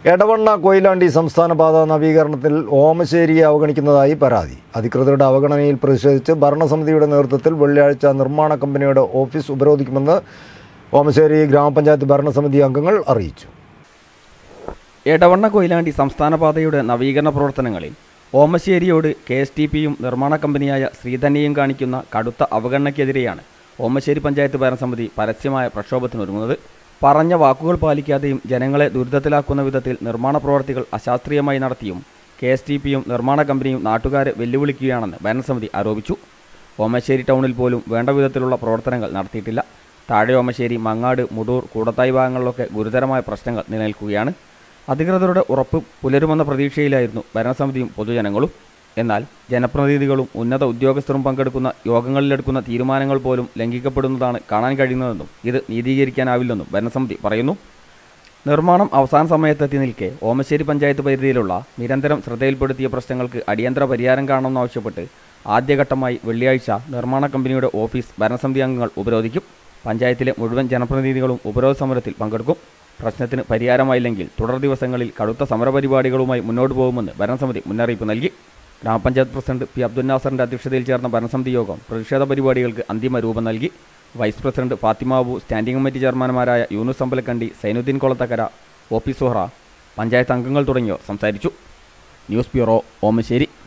എടവണ്ണ കൊയിലാണ്ടി സംസ്ഥാന പാത നവീകരണത്തിൽ ഓമശ്ശേരിയെ അവഗണിക്കുന്നതായി പരാതി അധികൃതരുടെ അവഗണനയിൽ പ്രതിഷേധിച്ച് ഭരണസമിതിയുടെ നേതൃത്വത്തിൽ വെള്ളിയാഴ്ച നിർമ്മാണ കമ്പനിയുടെ ഓഫീസ് ഉപരോധിക്കുമെന്ന് ഓമശ്ശേരി ഗ്രാമപഞ്ചായത്ത് ഭരണസമിതി അംഗങ്ങൾ അറിയിച്ചു എടവണ്ണ കൊയിലാണ്ടി സംസ്ഥാന പാതയുടെ നവീകരണ പ്രവർത്തനങ്ങളിൽ ഓമശ്ശേരിയോട് കെ എസ് ടി പിയും നിർമ്മാണ കമ്പനിയായ ശ്രീധന്യയും കാണിക്കുന്ന കടുത്ത അവഗണനയ്ക്കെതിരെയാണ് ഓമശ്ശേരി പഞ്ചായത്ത് ഭരണസമിതി പരസ്യമായ പ്രക്ഷോഭത്തിനൊരുങ്ങുന്നത് പറഞ്ഞ വാക്കുകൾ പാലിക്കാതെയും ജനങ്ങളെ ദുരിതത്തിലാക്കുന്ന വിധത്തിൽ നിർമ്മാണ പ്രവർത്തികൾ അശാസ്ത്രീയമായി നടത്തിയും കെ എസ് ടി പിയും നിർമ്മാണ കമ്പനിയും നാട്ടുകാരെ വെല്ലുവിളിക്കുകയാണെന്ന് ഭരണസമിതി ആരോപിച്ചു ഓമശ്ശേരി ടൗണിൽ പോലും വേണ്ട വിധത്തിലുള്ള പ്രവർത്തനങ്ങൾ നടത്തിയിട്ടില്ല താഴെ ഓമശ്ശേരി മങ്ങാട് മുടൂർ കൂടത്തായി ഭാഗങ്ങളിലൊക്കെ ഗുരുതരമായ പ്രശ്നങ്ങൾ നിലനിൽക്കുകയാണ് അധികൃതരുടെ ഉറപ്പ് പുലരുമെന്ന പ്രതീക്ഷയിലായിരുന്നു ഭരണസമിതിയും പൊതുജനങ്ങളും എന്നാൽ ജനപ്രതിനിധികളും ഉന്നത ഉദ്യോഗസ്ഥരും പങ്കെടുക്കുന്ന യോഗങ്ങളിലെടുക്കുന്ന തീരുമാനങ്ങൾ പോലും ലംഘിക്കപ്പെടുന്നതാണ് കാണാൻ കഴിയുന്നതെന്നും ഇത് നീതീകരിക്കാനാവില്ലെന്നും ഭരണസമിതി പറയുന്നു നിർമ്മാണം അവസാന സമയത്തെത്തി നിൽക്കെ ഓമശ്ശേരി പഞ്ചായത്ത് പരിധിയിലുള്ള നിരന്തരം ശ്രദ്ധയിൽപ്പെടുത്തിയ പ്രശ്നങ്ങൾക്ക് അടിയന്തര പരിഹാരം കാണണമെന്നാവശ്യപ്പെട്ട് ആദ്യഘട്ടമായി വെള്ളിയാഴ്ച നിർമ്മാണ കമ്പനിയുടെ ഓഫീസ് ഭരണസമിതി അംഗങ്ങൾ ഉപരോധിക്കും പഞ്ചായത്തിലെ മുഴുവൻ ജനപ്രതിനിധികളും ഉപരോധ സമരത്തിൽ പങ്കെടുക്കും പ്രശ്നത്തിന് പരിഹാരമായില്ലെങ്കിൽ തുടർ ദിവസങ്ങളിൽ കടുത്ത സമരപരിപാടികളുമായി മുന്നോട്ട് പോകുമെന്ന് ഭരണസമിതി മുന്നറിയിപ്പ് നൽകി ഗ്രാമപഞ്ചായത്ത് പ്രസിഡന്റ് പി അബ്ദുൽ നാസറിന്റെ അധ്യക്ഷതയിൽ ചേർന്ന ഭരണസമിതി യോഗം പ്രതിഷേധ പരിപാടികൾക്ക് അന്തിമ രൂപം നൽകി വൈസ് പ്രസിഡന്റ് ഫാത്തിമാബു സ്റ്റാൻഡിംഗ് കമ്മിറ്റി ചെയർമാൻമാരായ യൂനുസ് അമ്പലക്കണ്ടി സൈനുദ്ദീൻ കൊളത്തക്കര ഒ പി സുഹറ പഞ്ചായത്ത് അംഗങ്ങൾ തുടങ്ങിയവർ സംസാരിച്ചു ന്യൂസ് ബ്യൂറോ ഓമശ്ശേരി